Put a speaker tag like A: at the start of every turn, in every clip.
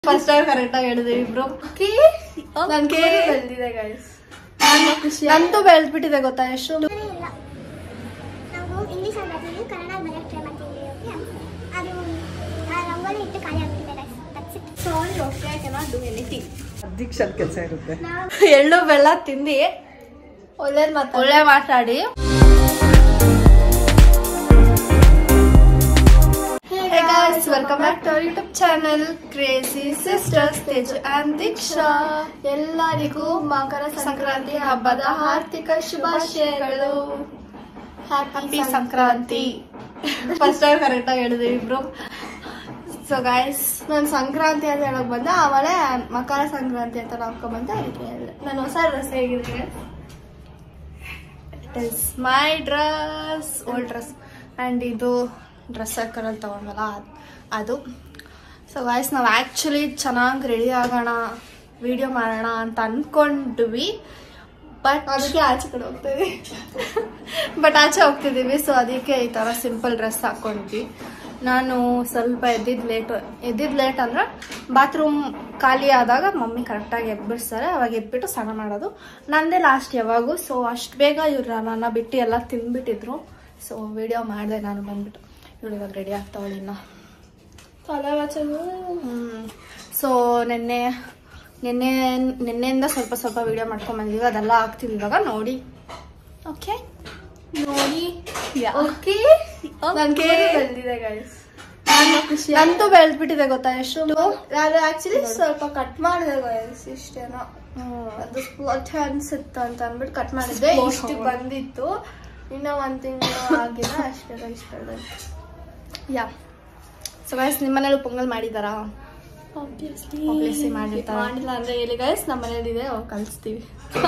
A: First time correct ಆಗಿ ಹೇಳಿದ್ವಿ ಇಬ್ರು ನನ್ ಕೇಳಿ ಬೆಳೆದಿದೆ ಗೈಸ್ ನಂತೂ ಬೆಳೆದ್ಬಿಟ್ಟಿದೆ ಗೊತ್ತಾ ಎಷ್ಟು
B: ಇಲ್ಲ ನಾವು ಇಂಗ್ಲೀಷ್ ಅಲ್ಲಿ ಬರ್ತೀವಿ ಕನ್ನಡ ಬರೆಯಕ್ಕೆ ಟ್ರೈ ಮಾಡ್ತೀವಿ ಓಕೆ ಅದು ಆ ರಂಗೋಲಿ ಇಟ್ಟು ಖಾಲಿ ಆಗ್ಬಿಟ್ಟಿದೆ guys. That's it.
A: Sorry okay I cannot do anything
C: ಅಧಿಕ್ಷದ ಕೆಲಸ ಇರುತ್ತೆ
B: ನಾವು
A: ಎಳ್ಳು ಬೆಲ್ಲ ತಿಂದು ಒಳ್ಳೇದ್ ಮಾತು ಒಳ್ಳೆ ಮಾತಾಡಿ Hey guys, welcome back to our YouTube channel Crazy Sisters Teju and ದೀಕ್ಷಾ ಎಲ್ಲರಿಗೂ ಮಕರ ಸಂಕ್ರಾಂತಿ ಹಬ್ಬದ ಆರ್ಥಿಕ ಶುಭಾಶಯಗಳು happy Sankranti first time correct ಆಗಿ ಹೇಳಿದ್ವಿ ಇಬ್ರು ಸೊ ಗೈಸ್ ನಾನು ಸಂಕ್ರಾಂತಿ ಅಂತ ಹೇಳಕ್ ಬಂದೆ ಆಮೇಲೆ ಮಕರ ಸಂಕ್ರಾಂತಿ ಅಂತ ನಾವ್ಕೊಂಡ್ ಬಂದೆ ಅದಕ್ಕೆ ಹೇಳಿದೆ ನಾನು ಹೊಸ ಡ್ರೆಸ್ ಹೇಗಿದೆ it is my dress old dress and ಇದು ಡ್ರೆಸ್ ಸರ್ಕಲಲ್ಲಿ ತೊಗೊಂಡ್ವಲ್ಲ ಅದ್- ಅದು ಸೊ ಗೈಸ್ ನಾವು ಆ್ಯಕ್ಚುಲಿ ಚೆನ್ನಾಗಿ ರೆಡಿ ಆಗೋಣ ವಿಡಿಯೋ ಮಾಡೋಣ ಅಂತ ಅಂದ್ಕೊಂಡ್ವಿ ಬಟ್ ಅದಕ್ಕೆ ಆಚೆ ಕಡೆ ಹೋಗ್ತಿದ್ವಿ ಬಟ್ ಆಚೆ ಹೋಗ್ತಿದ್ದೀವಿ ಸೊ ಅದಕ್ಕೆ ಈ ಥರ ಸಿಂಪಲ್ ಡ್ರೆಸ್ ಹಾಕ್ಕೊಂಡ್ವಿ ನಾನು ಸ್ವಲ್ಪ ಎದ್ದಿದ್ದು ಲೇಟು ಎದ್ದಿದ್ದು ಲೇಟ್ ಅಂದ್ರೆ ಬಾತ್ರೂಮ್ ಖಾಲಿ ಆದಾಗ ಮಮ್ಮಿ ಕರೆಕ್ಟಾಗಿ ಎಬ್ಬಿಡ್ತಾರೆ ಅವಾಗ ಎದ್ಬಿಟ್ಟು ಸ್ನಾನ ಮಾಡೋದು ನಂದೇ ಲಾಸ್ಟ್ ಯಾವಾಗೂ ಸೊ ಅಷ್ಟು ಬೇಗ ಇವ್ರು ನನ್ನ ಬಿಟ್ಟು ಎಲ್ಲ ತಿಂದ್ಬಿಟ್ಟಿದ್ರು ಸೊ ವಿಡಿಯೋ ಮಾಡಿದೆ ನಾನು ಬಂದ್ಬಿಟ್ಟು ಇವಳು ಇವಾಗ ರೆಡಿ ಆಗ್ತಾವಳಿ ಇನ್ನು ತಲೆ ಸೊ ನಿನ್ನೆ ನಿನ್ನೆ ನಿನ್ನೆಯಿಂದ ಸ್ವಲ್ಪ ಸ್ವಲ್ಪ ವಿಡಿಯೋ ಮಾಡ್ಕೊಂಡ್ ಬಂದಿದ್ವಿ ಅದೆಲ್ಲ ಆಗ್ತಿವಿ ಇವಾಗ ನೋಡಿ ಓಕೆ ನೋಡಿ ಓಕೆ ನನ್ ಕೇಳಿ ಬೆಳೆದಿದೆ ಗೈಸ್ ನಂತೂ ಬೆಳೆದ್ಬಿಟ್ಟಿದೆ ಗೊತ್ತಾ ಎಷ್ಟು ನಾನು ಆಕ್ಚುಲಿ ಸ್ವಲ್ಪ ಕಟ್ ಮಾಡಿದೆ ಗೈಸ್ ಇಷ್ಟೇನೋ ಅದು ಸ್ಪಾಟ್ ಅನ್ಸುತ್ತೆ ಅಂತ ಅಂದ್ಬಿಟ್ಟು ಕಟ್ ಮಾಡಿದ್ದೆ ಇಷ್ಟು ಬಂದಿತ್ತು ಇನ್ನ ಒಂದ್ ತಿಂಗಳು ಆಗಿಲ್ಲ ಅಷ್ಟೇ ಗೈಸ್ ಯಾ ಸೊ ಗೈಸ್ ನಿಮ್ಮನೇಲಿ ಪೊಂಗಲ್ ಮಾಡಿದಾರಾ ಆಬ್ವಿಯಸ್ಲಿ ಮಾಡಿರ್ತಾರೆ ಮಾಡಿಲ್ಲ ಅಂದ್ರೆ ಹೇಳಿ ಗೈಸ್ ನಮ್ಮ ಮನೇಲಿದೆ ಅವಾಗ ಕಲಿಸ್ತೀವಿ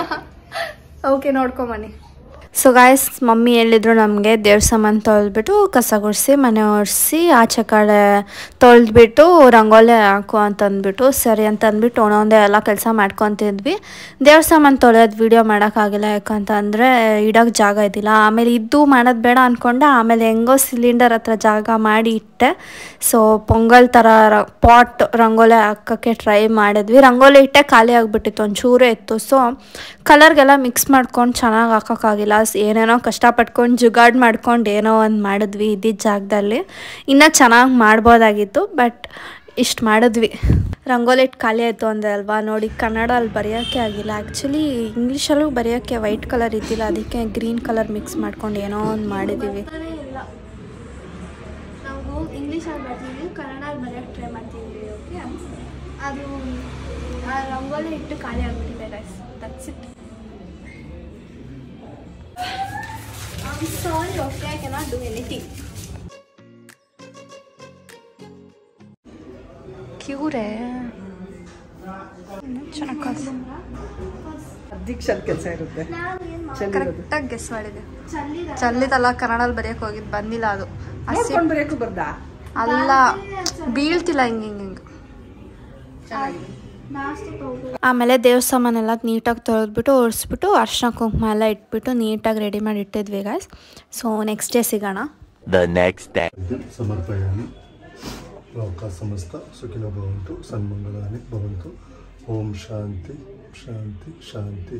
A: ಓಕೆ ನೋಡ್ಕೊಂಬನ್ನಿ ಸೊ ಗಾಯ್ಸ್ ಮಮ್ಮಿ ಹೇಳಿದ್ರು ನಮಗೆ ದೇವ್ರ ಸಾಮಾನು ತೊಳೆದ್ಬಿಟ್ಟು ಕಸ ಗುಡಿಸಿ ಮನೆ ಒರೆಸಿ ಆಚೆ ಕಡೆ ತೊಳೆದ್ಬಿಟ್ಟು ರಂಗೋಲಿ ಹಾಕು ಅಂತ ಅಂದ್ಬಿಟ್ಟು ಸರಿ ಅಂತ ಅಂದ್ಬಿಟ್ಟು ಒಂದೊಂದೇ ಎಲ್ಲ ಕೆಲಸ ಮಾಡ್ಕೊತಿದ್ವಿ ದೇವ್ರ ಸಾಮಾನು ತೊಳೆಯೋದು ವೀಡಿಯೋ ಮಾಡೋಕ್ಕಾಗಿಲ್ಲ ಯಾಕಂತ ಅಂದರೆ ಇಡೋಕೆ ಜಾಗ ಇದ್ದಿಲ್ಲ ಆಮೇಲೆ ಇದ್ದು ಮಾಡೋದು ಬೇಡ ಅಂದ್ಕೊಂಡೆ ಆಮೇಲೆ ಹೆಂಗೋ ಸಿಲಿಂಡರ್ ಹತ್ರ ಜಾಗ ಮಾಡಿ ಇಟ್ಟೆ ಸೊ ಪೊಂಗಲ್ ಥರ ರ ಪಾಟ್ ರಂಗೋಲಿ ಹಾಕೋಕ್ಕೆ ಟ್ರೈ ಮಾಡಿದ್ವಿ ರಂಗೋಲಿ ಇಟ್ಟೆ ಖಾಲಿ ಆಗಿಬಿಟ್ಟಿತ್ತು ಒಂಚೂರೇ ಇತ್ತು ಸೊ ಕಲರ್ಗೆಲ್ಲ ಮಿಕ್ಸ್ ಮಾಡ್ಕೊಂಡು ಚೆನ್ನಾಗಿ ಹಾಕೋಕ್ಕಾಗಿಲ್ಲ ಸ್- ಏನೇನೋ ಕಷ್ಟಪಟ್ಕೊಂಡು ಜುಗಾಡ್ ಮಾಡ್ಕೊಂಡು ಏನೋ ಒಂದು ಮಾಡಿದ್ವಿ ಇದ್ದಿದ್ದ ಜಾಗದಲ್ಲಿ ಇನ್ನೂ ಚೆನ್ನಾಗಿ ಮಾಡ್ಬೋದಾಗಿತ್ತು ಬಟ್ ಇಷ್ಟು ಮಾಡಿದ್ವಿ ರಂಗೋಲಿ ಇಟ್ಟು ಖಾಲಿ ಆಯಿತು ಅಂದೆ ಅಲ್ವಾ ನೋಡಿ ಕನ್ನಡಲ್ಲಿ ಬರೆಯೋಕ್ಕೆ ಆಗಿಲ್ಲ ಆ್ಯಕ್ಚುಲಿ ಇಂಗ್ಲೀಷಲ್ಲೂ ಬರೆಯೋಕ್ಕೆ ವೈಟ್ ಕಲರ್ ಇದ್ದಿಲ್ಲ ಅದಕ್ಕೆ ಗ್ರೀನ್ ಕಲರ್ ಮಿಕ್ಸ್ ಮಾಡ್ಕೊಂಡು ಏನೋ ಒಂದು ಮಾಡಿದ್ದೀವಿ ಇಲ್ಲ ನಾವು ಇಂಗ್ಲೀಷಲ್ಲಿ ಬರ್ತೀವಿ ಕನ್ನಡಲ್ಲಿ ಬರೆಯೋಕ್ಕೆ ಟ್ರೈ ಮಾಡ್ತೀವಿ ಓಕೆ ಅದು ಆ ರಂಗೋಲಿ ಇಟ್ಟು ಖಾಲಿ ಆಗಿಬಿಟ್ಟಿದೆ guys that's it sorry okay I cannot do anything ಕ್ಯೂರೇ ಚೆನ್ನಾಗಿ
C: ಅಧಿಕ್ಷದ ಕೆಲಸ ಇರುತ್ತೆ
B: ನಾವು ಏನ್
C: ಚೆಲ್ಲಿರೋದು
A: ಕರೆಕ್ಟಾಗಿ ಗೆಸ್ ಮಾಡಿದೆ ಚಲ್ಲಿದಲ್ಲ ಕನ್ನಡಲ್ಲಿ ಬರೆಯಕ್ಕೆ ಹೋಗಿದ್ದು ಬಂದಿಲ್ಲ ಅದು ಹಸಿ
C: ನೋಡ್ಕೊಂಡು ಬರೆಯಕ್ಕೂ ಬರ್ದಾ
A: ಅಲ್ಲ ಬೀಳ್ತಿಲ್ಲ ಹಿಂಗೆ ಹಿಂಗೆ ಹಿಂಗೆ ಆಮೇಲೆ ದೇವ್ರ ಸಾಮಾನೆಲ್ಲ ನೀಟಾಗಿ ತೊಳೆದ್ಬಿಟ್ಟು ಒರೆಸ್ಬಿಟ್ಟು ಅರ್ಶಿನ ಕುಂಕುಮ ಎಲ್ಲ ಇಟ್ಬಿಟ್ಟು ನೀಟಾಗಿ ರೆಡಿ ಮಾಡಿ ಇಟ್ಟಿದ್ವಿ ಗಾಯ್ಸ್ ಸೊ ನೆಕ್ಸ್ಟ್ ಡೇ ಸಿಗೋಣ
D: the next day.
E: ಸಮರ್ಪಯಾಮಿ ಲೋಕ ಸಮಸ್ತ ಸುಖಿನೋ ಭವಂತು ಸನ್ಮಂಗಲಾನಿ ಭವಂತು ಓಂ ಶಾಂತಿ ಶಾಂತಿ ಶಾಂತಿ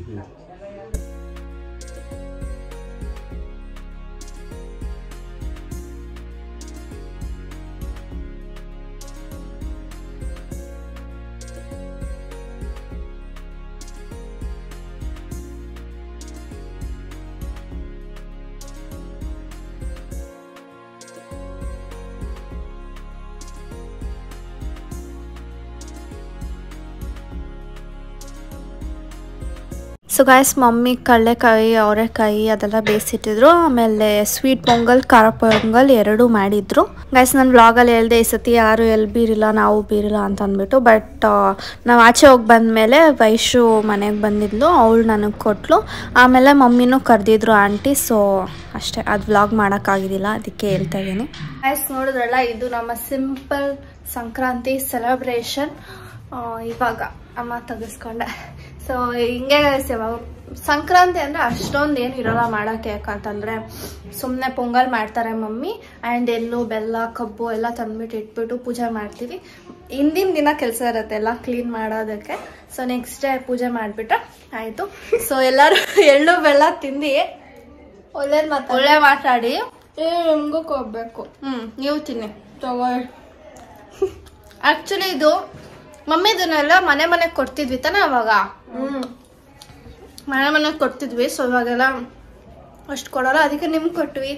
A: ಸೊ ಗಾಯ್ಸ್ ಮಮ್ಮಿ ಕಡಲೆಕಾಯಿ ಅವರೆಕಾಯಿ ಅದೆಲ್ಲ ಬೇಯಿಸಿಟ್ಟಿದ್ರು ಆಮೇಲೆ ಸ್ವೀಟ್ ಪೊಂಗಲ್ ಖಾರ ಪೊಂಗಲ್ ಎರಡೂ ಮಾಡಿದ್ರು ಗಾಯ್ಸ್ ನಾನು ವ್ಲಾಗಲ್ಲಿ ಹೇಳ್ದೆ ಈ ಸತಿ ಯಾರು ಎಲ್ಲಿ ಬೀರಿಲ್ಲ ನಾವು ಬೀರಿಲ್ಲ ಅಂತ ಅಂದ್ಬಿಟ್ಟು ಬಟ್ ನಾವು ಆಚೆ ಹೋಗಿ ಬಂದಮೇಲೆ ವೈಶು ಮನೆಗೆ ಬಂದಿದ್ಲು ಅವಳು ನನಗೆ ಕೊಟ್ಲು ಆಮೇಲೆ ಮಮ್ಮಿನೂ ಕರೆದಿದ್ರು ಆಂಟಿ ಸೊ ಅಷ್ಟೇ ಅದು ವ್ಲಾಗ್ ಮಾಡೋಕ್ಕಾಗಿದ್ದಿಲ್ಲ ಅದಕ್ಕೆ ಹೇಳ್ತಾ ಇದ್ದೀನಿ ಗಾಯ್ಸ್ ನೋಡಿದ್ರಲ್ಲ ಇದು ನಮ್ಮ ಸಿಂಪಲ್ ಸಂಕ್ರಾಂತಿ ಸೆಲೆಬ್ರೇಷನ್ ಇವಾಗ ಅಮ್ಮ ತೆಗೆಸ್ಕೊಂಡೆ ಸೊ ಹಿಂಗೆ ಯಾವಾಗ ಸಂಕ್ರಾಂತಿ ಅಂದ್ರೆ ಅಷ್ಟೊಂದು ಏನು ಇರಲ್ಲ ಮಾಡೋಕ್ಕೆ ಯಾಕಂತಂದ್ರೆ ಸುಮ್ಮನೆ ಪೊಂಗಲ್ ಮಾಡ್ತಾರೆ ಮಮ್ಮಿ ಆ್ಯಂಡ್ ಎಳ್ಳು ಬೆಲ್ಲ ಕಬ್ಬು ಎಲ್ಲ ತಂದ್ಬಿಟ್ಟು ಇಟ್ಬಿಟ್ಟು ಪೂಜೆ ಮಾಡ್ತೀವಿ ಹಿಂದಿನ ದಿನ ಕೆಲಸ ಇರುತ್ತೆ ಎಲ್ಲ ಕ್ಲೀನ್ ಮಾಡೋದಕ್ಕೆ ಸೊ ನೆಕ್ಸ್ಟ್ ಡೇ ಪೂಜೆ ಮಾಡಿಬಿಟ್ರೆ ಆಯಿತು ಸೊ ಎಲ್ಲರೂ ಎಳ್ಳು ಬೆಲ್ಲ ತಿಂದು
B: ಒಳ್ಳೇದು ಮಾತಾಡ
A: ಒಳ್ಳೆ ಮಾತಾಡಿ
B: ನಿಮ್ಗೂ ಕೊಡ್ಬೇಕು
A: ಹ್ಮ್ ನೀವು ತಿನ್ನಿ
B: ತಗೊಳ್ಳಿ
A: ಆಕ್ಚುಲಿ ಇದು ಮಮ್ಮಿದನ್ನೆಲ್ಲ ಮನೆ ಮನೆಗೆ ಕೊಡ್ತಿದ್ವಿ ತಾನೆ ಅವಾಗ
B: ಹ್ಮ್
A: ಮನೆ ಮನೆಗೆ ಕೊಡ್ತಿದ್ವಿ ಸೊ ಇವಾಗೆಲ್ಲ ಅಷ್ಟು ಕೊಡೋಲ್ಲ ಅದಕ್ಕೆ ನಿಮ್ಗೆ ಕೊಟ್ವಿ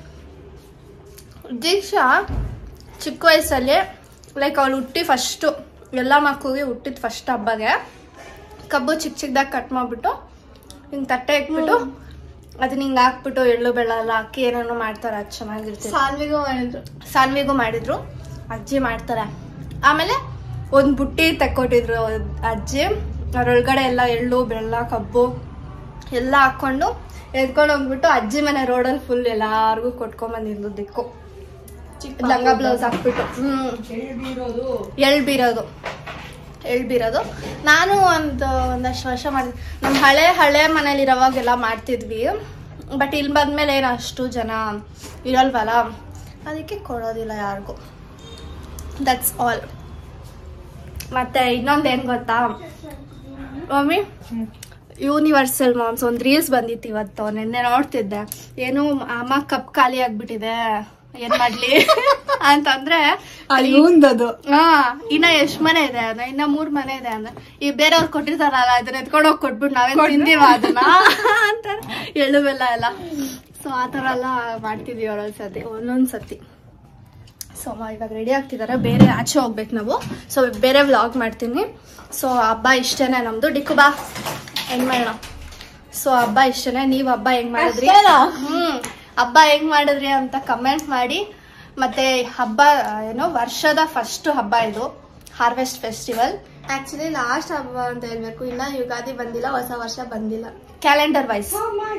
A: ದೀಕ್ಷಾ ಚಿಕ್ಕ ವಯಸ್ಸಲ್ಲಿ ಲೈಕ್ ಅವಳು ಹುಟ್ಟಿ ಫಸ್ಟು ಎಲ್ಲ ಮಕ್ಕಳಿಗೆ ಹುಟ್ಟಿದ ಫಸ್ಟ್ ಹಬ್ಬಗೆ ಕಬ್ಬು ಚಿಕ್ಕ ಚಿಕ್ಕದಾಗಿ ಕಟ್ ಮಾಡಿಬಿಟ್ಟು ಹಿಂಗೆ ತಟ್ಟೆ ಇಟ್ಬಿಟ್ಟು ಅದನ್ನ ಹಿಂಗೆ ಹಾಕ್ಬಿಟ್ಟು ಎಳ್ಳು ಬೆಲ್ಲ ಎಲ್ಲ ಹಾಕಿ ಏನೇನೋ ಮಾಡ್ತಾರೆ ಅದು ಚೆನ್ನಾಗಿರ್ತದೆ
B: ಸಾನ್ವಿಗೂ ಮಾಡಿದ್ರು
A: ಸಾನ್ವಿಗೂ ಮಾಡಿದ್ರು ಅಜ್ಜಿ ಮಾಡ್ತಾರೆ ಆಮೇಲೆ ಒಂದು ಬುಟ್ಟಿ ತೆಕ್ಕೊಟ್ಟಿದ್ರು ಅಜ್ಜಿ ಅದ್ರೊಳಗಡೆ ಎಲ್ಲ ಎಳ್ಳು ಬೆಲ್ಲ ಕಬ್ಬು ಎಲ್ಲ ಹಾಕೊಂಡು ಎದ್ಕೊಂಡು ಹೋಗ್ಬಿಟ್ಟು ಅಜ್ಜಿ ಮನೆ ರೋಡಲ್ಲಿ ಫುಲ್ ಎಲ್ಲಾರ್ಗೂ ಕೊಟ್ಕೊಂಬಂದಿದ್ದು ದಿಕ್ಕು
B: ಚಿಕ್ಕ
A: ಲಂಗ ಬ್ಲೌಸ್ ಹಾಕ್ಬಿಟ್ಟು ಹ್ಮ್ ಎಳ್ ಬೀರೋದು ಎಳ್ ಬೀರೋದು ನಾನು ಒಂದು ಒಂದಷ್ಟು ವರ್ಷ ಮಾಡಿದ್ವಿ ನಮ್ಮ ಹಳೆ ಹಳೆ ಮನೇಲಿ ಇರೋವಾಗೆಲ್ಲ ಮಾಡ್ತಿದ್ವಿ ಬಟ್ ಇಲ್ಲಿ ಬಂದ್ಮೇಲೆ ಏನು ಅಷ್ಟು ಜನ ಇರಲ್ವಲ್ಲ ಅದಕ್ಕೆ ಕೊಡೋದಿಲ್ಲ ಯಾರಿಗೂ ದಟ್ಸ್ ಆಲ್ ಮತ್ತೆ ಇನ್ನೊಂದು ಏನು ಗೊತ್ತಾ ಮಮ್ಮಿ ಯೂನಿವರ್ಸಲ್ ಮಾಮ್ಸ್ ಒಂದು ರೀಲ್ಸ್ ಬಂದಿತ್ತು ಇವತ್ತು ನಿನ್ನೆ ನೋಡ್ತಿದ್ದೆ ಏನು ಅಮ್ಮ ಕಪ್ ಖಾಲಿ ಆಗ್ಬಿಟ್ಟಿದೆ ಏನ್ ಮಾಡ್ಲಿ ಅಂತಂದ್ರೆ
C: ಇವಂದದು
A: ಹಾ ಇನ್ನ ಎಷ್ಟ್ ಮನೆ ಇದೆ ಅಂದ್ರೆ ಇನ್ನ ಮೂರ್ ಮನೆ ಇದೆ ಅಂದ್ರೆ ಈ ಬೇರೆಯವ್ರು ಕೊಟ್ಟಿರ್ತಾರಲ್ಲ ಅದನ್ನ ಎತ್ಕೊಂಡು ಹೋಗಿ ಕೊಟ್ಬಿಟ್ಟು ನಾವೇ ತಿಂದಿವ ಅದನ್ನ ಅಂತಾರೆ ಎಳ್ಳು ಬೆಲ್ಲ ಎಲ್ಲ ಸೊ ಆ ಥರ ಎಲ್ಲ ಮಾಡ್ತಿದ್ವಿ ಒಂದೊಂದ್ ಸತಿ ಒಂದೊಂದ್ ಸತಿ ಸೊ ಇವಾಗ ರೆಡಿ ಆಗ್ತಿದ್ದಾರೆ ಬೇರೆ ಆಚೆ ಹೋಗ್ಬೇಕು ನಾವು ಸೊ ಬೇರೆ ವ್ಲಾಗ್ ಮಾಡ್ತೀನಿ ಸೊ ಹಬ್ಬ ಇಷ್ಟೇನೆ ನಮ್ದು ಡಿಕ್ಕು ಬಾ ಹೆಂಗ್ ಮಾಡೋಣ ಸೊ ಹಬ್ಬ ಇಷ್ಟೇನೆ ನೀವ್ ಹಬ್ಬ ಹೆಂಗ್ ಮಾಡಿದ್ರಿ ಹ್ಮ್ ಹಬ್ಬ ಹೆಂಗ್ ಮಾಡಿದ್ರಿ ಅಂತ ಕಮೆಂಟ್ ಮಾಡಿ ಮತ್ತೆ ಹಬ್ಬ ಆ, ಏನೋ ವರ್ಷದ ಫಸ್ಟ್ ಹಬ್ಬ ಇದು ಹಾರ್ವೆಸ್ಟ್ ಫೆಸ್ಟಿವಲ್
B: ಆಕ್ಚುಲಿ ಲಾಸ್ಟ್ ಹಬ್ಬ ಅಂತ ಹೇಳ್ಬೇಕು ಇನ್ನ ಯುಗಾದಿ ಬಂದಿಲ್ಲ ಹೊಸ ವರ್ಷ ಬಂದಿಲ್ಲ
A: calendar wise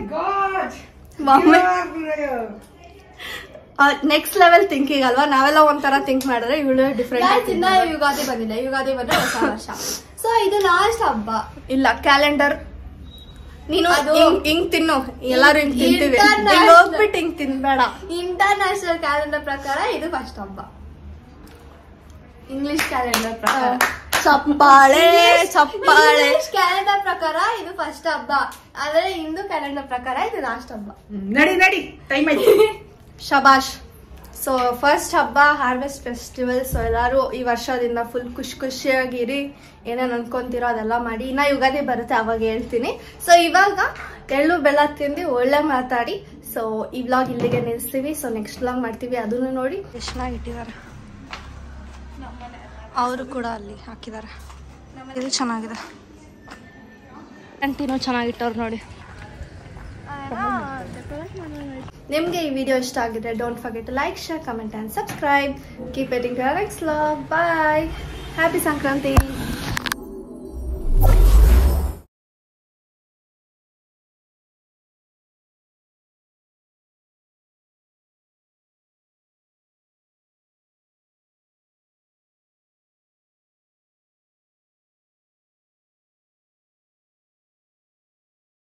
A: next level thinking ಅಲ್ವಾ ನಾವೆಲ್ಲ ಒಂಥರ ಥಿಂಕ್ ಮಾಡಿದ್ರೆ ಇವಳು
B: Guys,
A: ಡಿಫ್ರೆಂಟ್
B: ಇನ್ನ ಯುಗಾದಿ ಬಂದಿಲ್ಲ ಯುಗಾದಿ ಬಂದ್ರೆ ಹೊಸ ವರ್ಷ ಸೊ ಇದು ಲಾಸ್ಟ್ ಹಬ್ಬ
A: ಇಲ್ಲ ಕ್ಯಾಲೆಂಡರ್ ನೀನು
B: ಅದು-
A: ಹಿಂಗ್ ಹಿಂಗ್ ತಿನ್ನು ಎಲ್ಲಾರು ಹಿಂಗ್ ತಿಂತೀವಿ
B: International-
A: ಹಿಂಗ್ ಹೋಗ್ಬಿಟ್ಟು ಹಿಂಗ್ ತಿನ್ಬೇಡ
B: ಇಂಟರ್ನ್ಯಾಷನಲ್ ಕ್ಯಾಲೆಂಡರ್ ಪ್ರಕಾರ ಇದು ಫಸ್ಟ್ ಹಬ್ಬ ಇಂಗ್ಲಿಷ್ ಕ್ಯಾಲೆಂಡರ್ ಪ್ರಕಾರ
A: ಚಪ್ಪಾಳೆ ಚಪ್ಪಾಳೆ
B: ಇಂಗ್ಲಿಷ್ ಕ್ಯಾಲೆಂಡರ್ ಪ್ರಕಾರ ಇದು ಫಸ್ಟ್ ಹಬ್ಬ ಆದ್ರೆ ಹಿಂದೂ ಕ್ಯಾಲೆಂಡರ್ ಪ್ರಕಾರ ಇದು ಲಾಸ್ಟ್ ಹಬ್ಬ
C: ನಡಿ ನಡಿ ಟೈಮ್ ಆಯ್ತು
A: ಶಬಾಷ್ ಸೊ ಫಸ್ಟ್ ಹಬ್ಬ ಹಾರ್ವೆಸ್ಟ್ ಫೆಸ್ಟಿವಲ್ ಸೊ ಎಲ್ಲರೂ ಈ ವರ್ಷದಿಂದ ಫುಲ್ ಖುಷಿ ಖುಷಿಯಾಗಿರಿ ಏನೇನು ಅನ್ಕೊಂತೀರೋ ಅದೆಲ್ಲ ಮಾಡಿ ಇನ್ನ ಯುಗಾದಿ ಬರುತ್ತೆ ಅವಾಗ ಹೇಳ್ತೀನಿ ಸೊ ಇವಾಗ ಎಳ್ಳು ಬೆಲ್ಲ ತಿಂದು ಒಳ್ಳೆ ಮಾತಾಡಿ ಸೊ ಈ ವ್ಲಾಗ್ ಇಲ್ಲಿಗೆ ನಿಲ್ಲಿಸ್ತೀವಿ ಸೊ ನೆಕ್ಸ್ಟ್ ವ್ಲಾಗ್ ಮಾಡ್ತೀವಿ ಅದನ್ನು ನೋಡಿ ಎಷ್ಟು ಚೆನ್ನಾಗಿಟ್ಟಿದ್ದಾರೆ ಅವರು ಕೂಡ ಅಲ್ಲಿ ಹಾಕಿದ್ದಾರೆ ಇದು ಚೆನ್ನಾಗಿದೆ ಕಂಟಿನ್ಯೂ ಚೆನ್ನಾಗಿಟ್ಟವ್ರು ನೋಡಿ ನಿಮಗೆ ಈ ವಿಡಿಯೋ ಇಷ್ಟ ಆಗಿದ್ರೆ don't forget like share comment and subscribe keep eating next vlog bye happy Sankranti